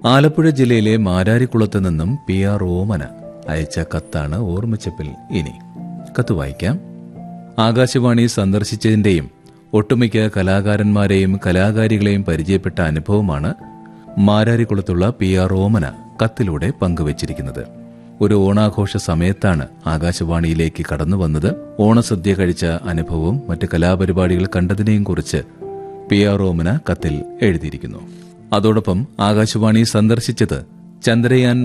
ആലപ്പുഴ ജില്ലയിലെ മാരാരിക്കുളത്ത് നിന്നും P R ഓമന അയച്ച കത്താണ് ഓർമ്മച്ചപ്പിൽ ഇനി കത്ത് വായിക്കാം ആകാശവാണി സന്ദർശിച്ചതിന്റെയും ഒട്ടുമിക്ക കലാകാരന്മാരെയും കലാകാരികളെയും പരിചയപ്പെട്ട അനുഭവമാണ് മാരാരിക്കുളത്തുള്ള പി ആർ ഓമന കത്തിലൂടെ പങ്കുവച്ചിരിക്കുന്നത് ഒരു ഓണാഘോഷ സമയത്താണ് ആകാശവാണിയിലേക്ക് കടന്നു വന്നത് ഓണസദ്യ കഴിച്ച അനുഭവവും മറ്റ് കലാപരിപാടികൾ കണ്ടതിനെയും കുറിച്ച് പി ആർ ഓമന കത്തിൽ എഴുതിയിരിക്കുന്നു അതോടൊപ്പം ആകാശവാണി സന്ദർശിച്ചത് ചന്ദ്രയാൻ